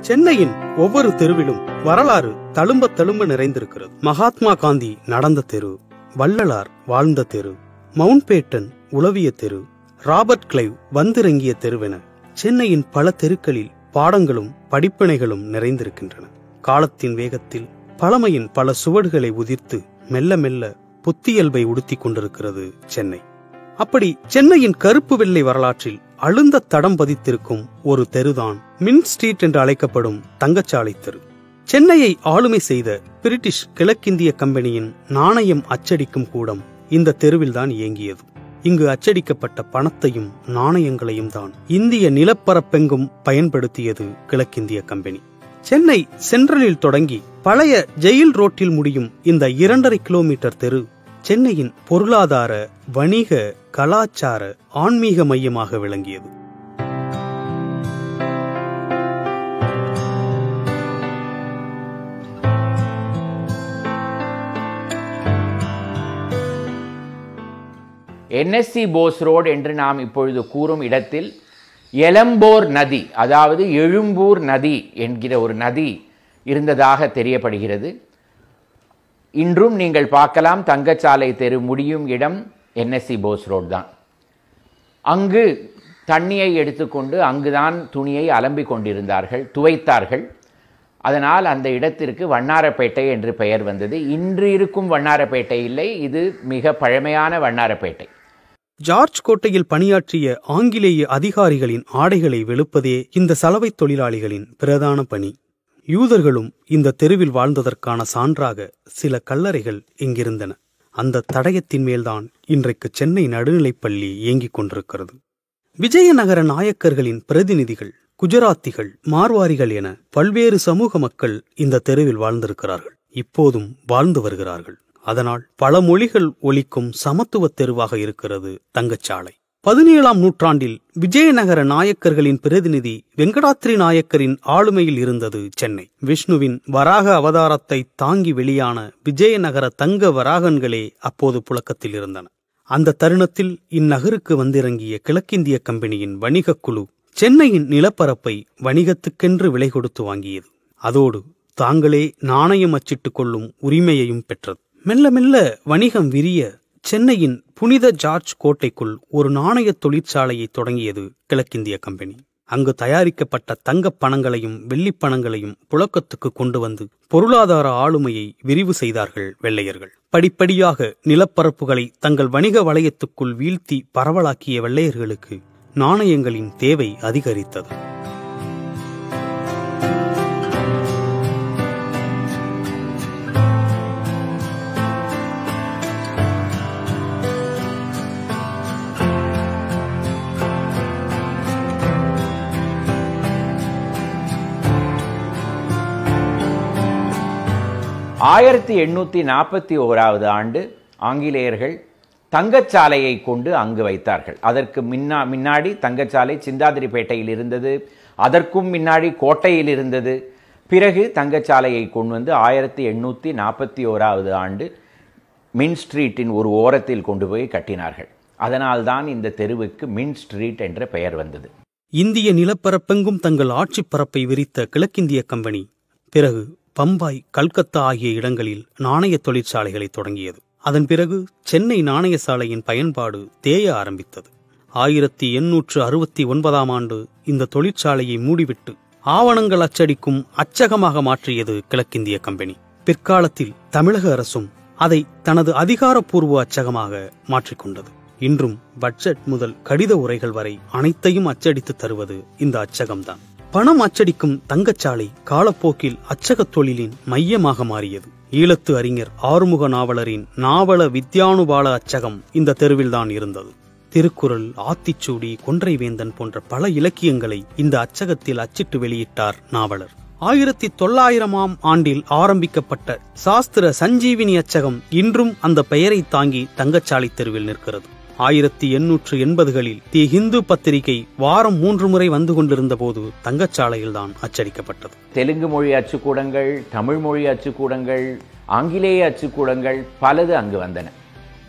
சென்னையின் ஒவ்வொரு தெருவிலும் வரலாறு தழும்ப தழும்ப நிறைந்திருக்கிறது மகாத்மா காந்தி நடந்த தெரு வள்ளலார் வாழ்ந்த தெரு மவுண்ட்பேட்டன் உளவிய தெரு ராபர்ட் கிளைவ் வந்திறங்கிய தெருவென சென்னையின் பல தெருக்களில் பாடங்களும் படிப்பினைகளும் நிறைந்திருக்கின்றன காலத்தின் வேகத்தில் பழமையின் பல சுவடுகளை உதிர்த்து மெல்ல மெல்ல புத்தியல்பை உடுத்திக் கொண்டிருக்கிறது சென்னை அப்படி சென்னையின் கருப்பு வெள்ளை வரலாற்றில் அழுந்த தடம் பதித்திருக்கும் ஒரு தெருதான் மின் ஸ்ட்ரீட் என்று அழைக்கப்படும் தங்கச்சாலை தெரு சென்னையை ஆளுமை செய்த பிரிட்டிஷ் கிழக்கிந்திய கம்பெனியின் நாணயம் அச்சடிக்கும் கூடம் இந்த தெருவில்தான் இயங்கியது இங்கு அச்சடிக்கப்பட்ட பணத்தையும் நாணயங்களையும் தான் இந்திய நிலப்பரப்பெங்கும் பயன்படுத்தியது கிழக்கிந்திய கம்பெனி சென்னை சென்ட்ரலில் தொடங்கி பழைய ஜெயில் ரோட்டில் முடியும் இந்த இரண்டரை கிலோமீட்டர் தெரு சென்னையின் பொருளாதார வணிக கலாச்சார ஆன்மீக மையமாக விளங்கியது என்எஸ்சி போஸ் ரோடு என்று நாம் இப்பொழுது கூறும் இடத்தில் எலம்போர் நதி அதாவது எழும்பூர் நதி என்கிற ஒரு நதி இருந்ததாக தெரியப்படுகிறது இன்றும் நீங்கள் பார்க்கலாம் தங்கச்சாலை தெரு முடியும் இடம் என்எஸ்சி போஸ் ரோடு தான் அங்கு தண்ணியை எடுத்துக்கொண்டு அங்குதான் துணியை அலம்பிக் கொண்டிருந்தார்கள் துவைத்தார்கள் அதனால் அந்த இடத்திற்கு வண்ணாரப்பேட்டை என்று பெயர் வந்தது இன்று இருக்கும் வண்ணாரப்பேட்டை இல்லை இது மிக பழமையான வண்ணாரப்பேட்டை ஜார்ஜ் கோட்டையில் பணியாற்றிய ஆங்கிலேய அதிகாரிகளின் ஆடைகளை வெளுப்பதே இந்த சலவைத் தொழிலாளிகளின் பிரதான பணி யூதர்களும் இந்த தெருவில் வாழ்ந்ததற்கான சான்றாக சில கல்லறைகள் இங்கிருந்தன அந்த தடயத்தின் மேல்தான் இன்றைக்கு சென்னை நடுநிலைப்பள்ளி இயங்கிக் கொண்டிருக்கிறது விஜயநகர நாயக்கர்களின் பிரதிநிதிகள் குஜராத்திகள் மார்வாரிகள் என பல்வேறு சமூக மக்கள் இந்த தெருவில் வாழ்ந்திருக்கிறார்கள் இப்போதும் வாழ்ந்து வருகிறார்கள் அதனால் பல மொழிகள் ஒலிக்கும் சமத்துவ தெருவாக இருக்கிறது தங்கச்சாலை பதினேழாம் நூற்றாண்டில் விஜயநகர நாயக்கர்களின் பிரதிநிதி வெங்கடாத்ரி நாயக்கரின் ஆளுமையில் இருந்தது சென்னை விஷ்ணுவின் வராக அவதாரத்தை தாங்கி வெளியான விஜயநகர தங்க வராகன்களே அப்போது புழக்கத்தில் இருந்தன அந்த தருணத்தில் இந்நகருக்கு வந்திறங்கிய கிழக்கிந்திய கம்பெனியின் வணிகக் குழு சென்னையின் நிலப்பரப்பை வணிகத்துக்கென்று விலை கொடுத்து வாங்கியது அதோடு தாங்களே நாணயம் அச்சிட்டுக் கொள்ளும் உரிமையையும் பெற்றது மெல்ல மெல்ல வணிகம் விரிய சென்னையின் புனித ஜார்ஜ் கோட்டைக்குள் ஒரு நாணய தொழிற்சாலையை தொடங்கியது கிழக்கிந்திய கம்பெனி அங்கு தயாரிக்கப்பட்ட தங்கப் பணங்களையும் வெள்ளிப் பணங்களையும் புழக்கத்துக்கு கொண்டு வந்து பொருளாதார ஆளுமையை விரிவு செய்தார்கள் வெள்ளையர்கள் படிப்படியாக நிலப்பரப்புகளை தங்கள் வணிக வளையத்துக்குள் வீழ்த்தி பரவலாக்கிய வெள்ளையர்களுக்கு நாணயங்களின் தேவை அதிகரித்தது ஆயிரத்தி எண்ணூற்றி நாற்பத்தி ஓராவது ஆண்டு ஆங்கிலேயர்கள் தங்கச்சாலையை கொண்டு அங்கு வைத்தார்கள் அதற்கு முன்னா முன்னாடி தங்கச்சாலை சிந்தாதிரிப்பேட்டையில் இருந்தது அதற்கும் முன்னாடி கோட்டையில் இருந்தது பிறகு தங்கச்சாலையை கொண்டு வந்து ஆயிரத்தி எண்ணூற்றி நாற்பத்தி ஓராவது ஆண்டு மின் ஸ்ட்ரீட்டின் ஒரு ஓரத்தில் கொண்டு போய் கட்டினார்கள் அதனால்தான் இந்த தெருவுக்கு மின் ஸ்ட்ரீட் என்ற பெயர் வந்தது இந்திய நிலப்பரப்பெங்கும் தங்கள் ஆட்சிப் பரப்பை விரித்த கிழக்கிந்திய கம்பெனி பிறகு பம்பாய் கல்கத்தா ஆகிய இடங்களில் நாணய தொழிற்சாலைகளை தொடங்கியது அதன் பிறகு சென்னை நாணய சாலையின் பயன்பாடு தேய ஆரம்பித்தது ஆயிரத்தி எண்ணூற்று அறுபத்தி ஒன்பதாம் ஆண்டு இந்த தொழிற்சாலையை மூடிவிட்டு ஆவணங்கள் அச்சடிக்கும் அச்சகமாக மாற்றியது கிழக்கிந்திய கம்பெனி பிற்காலத்தில் தமிழக அரசும் அதை தனது அதிகாரப்பூர்வ அச்சகமாக மாற்றிக்கொண்டது இன்றும் பட்ஜெட் முதல் கடித உரைகள் வரை அனைத்தையும் அச்சடித்து தருவது இந்த அச்சகம்தான் பணம் அச்சடிக்கும் தங்கச்சாலை காலப்போக்கில் அச்சகத் தொழிலின் மையமாக மாறியது ஈழத்து அறிஞர் ஆறுமுக நாவலரின் நாவல வித்யானுபால அச்சகம் இந்த தெருவில்தான் இருந்தது திருக்குறள் ஆத்திச்சூடி கொன்றைவேந்தன் போன்ற பல இலக்கியங்களை இந்த அச்சகத்தில் அச்சிட்டு வெளியிட்டார் நாவலர் ஆயிரத்தி தொள்ளாயிரமாம் ஆண்டில் ஆரம்பிக்கப்பட்ட சாஸ்திர சஞ்சீவினி அச்சகம் இன்றும் அந்த பெயரை தாங்கி தங்கச்சாலை தெருவில் நிற்கிறது ஆயிரத்தி எண்ணூற்று எண்பதுகளில் தி ஹிந்து பத்திரிகை வாரம் மூன்று முறை வந்து கொண்டிருந்த போது தங்கச்சாலையில்தான் அச்சடிக்கப்பட்டது தெலுங்கு மொழி அச்சுக்கூடங்கள் தமிழ் மொழி அச்சுக்கூடங்கள் ஆங்கிலேய அச்சுக்கூடங்கள் பலது அங்கு வந்தன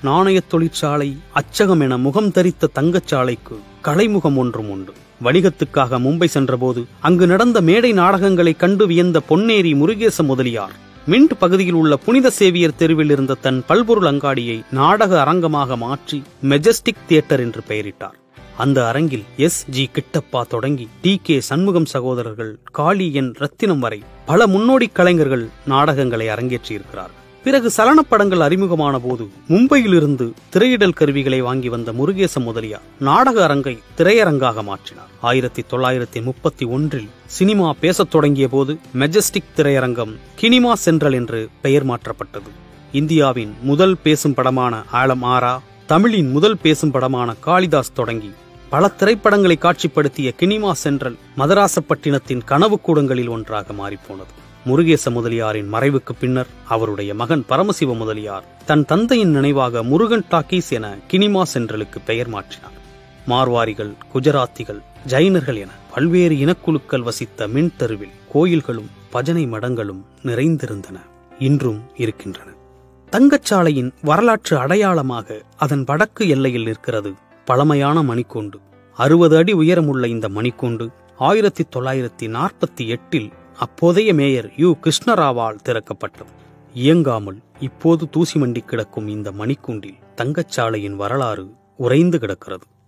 நாணயத் தொழிற்சாலை அச்சகம் என முகம் தரித்த தங்கச்சாலைக்கு கலைமுகம் ஒன்றும் உண்டு வணிகத்துக்காக மும்பை சென்றபோது அங்கு நடந்த மேடை நாடகங்களை கண்டு வியந்த பொன்னேரி முருகேச முதலியார் மின்ட் பகுதியில் உள்ள புனித சேவியர் தெருவில் இருந்த தன் பல்பொருள் அங்காடியை நாடக அரங்கமாக மாற்றி மெஜஸ்டிக் தியேட்டர் என்று பெயரிட்டார் அந்த அரங்கில் எஸ் ஜி கிட்டப்பா தொடங்கி டி கே சண்முகம் சகோதரர்கள் காளி என் ரத்தினம் வரை பல முன்னோடி கலைஞர்கள் நாடகங்களை அரங்கேற்றியிருக்கிறார் பிறகு சலனப்படங்கள் அறிமுகமான போது மும்பையிலிருந்து திரையிடல் கருவிகளை வாங்கி வந்த முருகேச முதலியார் நாடக அரங்கை திரையரங்காக மாற்றினார் ஆயிரத்தி தொள்ளாயிரத்தி முப்பத்தி ஒன்றில் சினிமா பேசத் தொடங்கிய போது மெஜஸ்டிக் திரையரங்கம் கினிமா சென்ட்ரல் என்று பெயர் மாற்றப்பட்டது இந்தியாவின் முதல் பேசும் படமான ஆலம் ஆரா தமிழின் முதல் பேசும் படமான காளிதாஸ் தொடங்கி பல திரைப்படங்களை காட்சிப்படுத்திய கினிமா சென்ட்ரல் மதராசப்பட்டினத்தின் கனவு கூடங்களில் ஒன்றாக மாறிப்போனது முருகேச முதலியாரின் மறைவுக்கு பின்னர் அவருடைய மகன் பரமசிவ முதலியார் தன் தந்தையின் நினைவாக முருகன் டாக்கீஸ் என கினிமா சென்ட்ரலுக்கு பெயர் மாற்றினார் மார்வாரிகள் குஜராத்திகள் ஜைனர்கள் என பல்வேறு இனக்குழுக்கள் வசித்த மின் தெருவில் கோயில்களும் பஜனை மடங்களும் நிறைந்திருந்தன இன்றும் இருக்கின்றன தங்கச்சாலையின் வரலாற்று அடையாளமாக அதன் வடக்கு எல்லையில் நிற்கிறது பழமையான மணிக்கூண்டு அறுபது அடி உயரமுள்ள இந்த மணிக்கூண்டு ஆயிரத்தி தொள்ளாயிரத்தி நாற்பத்தி எட்டில் அப்போதைய மேயர் யு கிருஷ்ணராவால் திறக்கப்பட்டது இயங்காமல் இப்போது தூசி மண்டி கிடக்கும் இந்த மணிக்கூண்டில் தங்கச்சாலையின் வரலாறு உறைந்து கிடக்கிறது